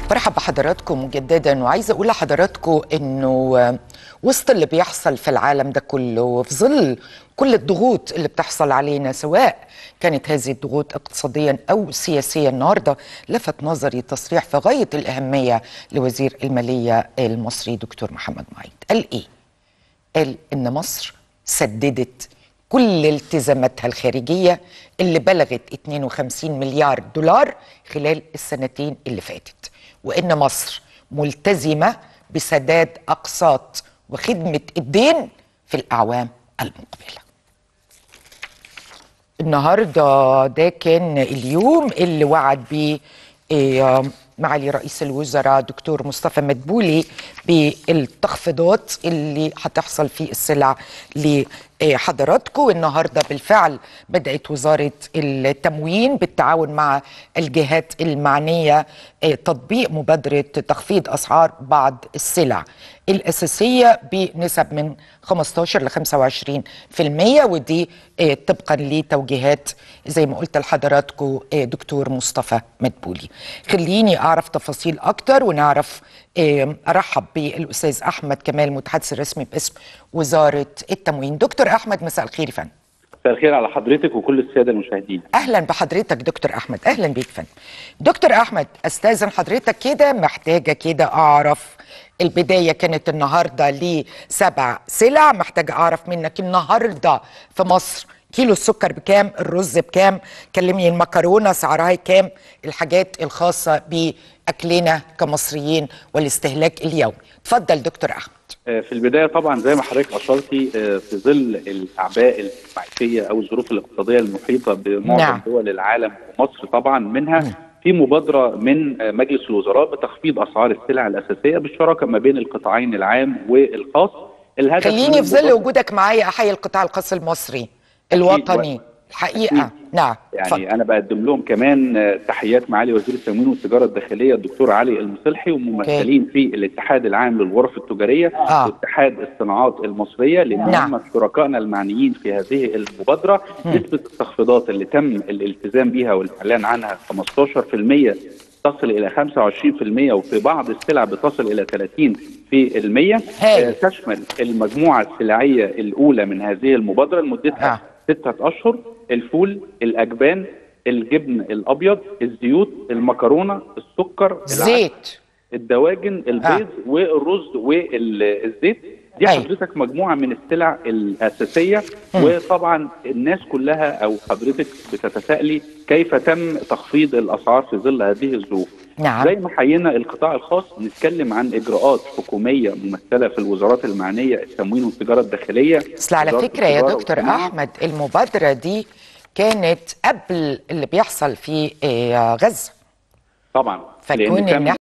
برحب بحضراتكم مجددا وعايزه اقول لحضراتكم انه وسط اللي بيحصل في العالم ده كله وفي ظل كل الضغوط اللي بتحصل علينا سواء كانت هذه الضغوط اقتصاديا او سياسيا النهارده لفت نظري تصريح في غايه الاهميه لوزير الماليه المصري دكتور محمد معيد قال ايه؟ قال ان مصر سددت كل التزاماتها الخارجيه اللي بلغت 52 مليار دولار خلال السنتين اللي فاتت وان مصر ملتزمه بسداد اقساط وخدمه الدين في الاعوام المقبله. النهارده ده كان اليوم اللي وعد بيه إيه معالي رئيس الوزراء دكتور مصطفى مدبولي بالتخفيضات اللي هتحصل في السلع لحضراتكم النهارده بالفعل بدات وزاره التموين بالتعاون مع الجهات المعنيه تطبيق مبادره تخفيض اسعار بعض السلع الاساسيه بنسب من 15 ل 25% ودي طبقا لتوجيهات زي ما قلت لحضراتكم دكتور مصطفى مدبولي خليني اعرف تفاصيل اكتر ونعرف ارحب بالاستاذ احمد كمال المتحدث الرسمي باسم وزاره التموين دكتور احمد مساء الخير يا فندم مساء الخير على حضرتك وكل الساده المشاهدين اهلا بحضرتك دكتور احمد اهلا بيك فندم دكتور احمد استاذن حضرتك كده محتاجه كده اعرف البدايه كانت النهارده لسبع سلع محتاجه اعرف منك النهارده في مصر كيلو السكر بكام الرز بكام كلمني المكرونه سعرها كام الحاجات الخاصه باكلنا كمصريين والاستهلاك اليومي اتفضل دكتور احمد في البدايه طبعا زي ما حضرتك اشرتي في ظل الاعباء المعيشيه او الظروف الاقتصاديه المحيطه بمعظم نعم. دول العالم ومصر طبعا منها في مبادره من مجلس الوزراء بتخفيض اسعار السلع الاساسيه بالشراكه ما بين القطاعين العام والخاص الهدف خليني في ظل وجودك معايا احيي القطاع الخاص المصري الوطني الحقيقه أكيد. نعم يعني فضل. انا بقدم لهم كمان تحيات معالي وزير التموين والتجاره الداخليه الدكتور علي المصلحي وممثلين في الاتحاد العام للغرف التجاريه آه. واتحاد الصناعات المصريه لان نعم. هم شركائنا المعنيين في هذه المبادره نسبه التخفيضات اللي تم الالتزام بها والاعلان عنها 15% تصل الى 25% وفي بعض السلع بتصل الى 30% هاي. تشمل المجموعه السلعيه الاولى من هذه المبادره لمدتها آه. ستة أشهر الفول الأجبان الجبن الأبيض الزيوت المكرونة السكر العدس، زيت الدواجن البيض آه. والرز والزيت دي أيوة. حضرتك مجموعة من السلع الأساسية وطبعا الناس كلها أو حضرتك بتتساءلي كيف تم تخفيض الأسعار في ظل هذه الظروف نعم زي ما حيينا القطاع الخاص نتكلم عن اجراءات حكوميه ممثله في الوزارات المعنيه التموين والتجاره الداخليه اصل على وزارة فكره يا التجارة دكتور والصناعة. احمد المبادره دي كانت قبل اللي بيحصل في آه، غزه طبعا فكون لأن ان كان احنا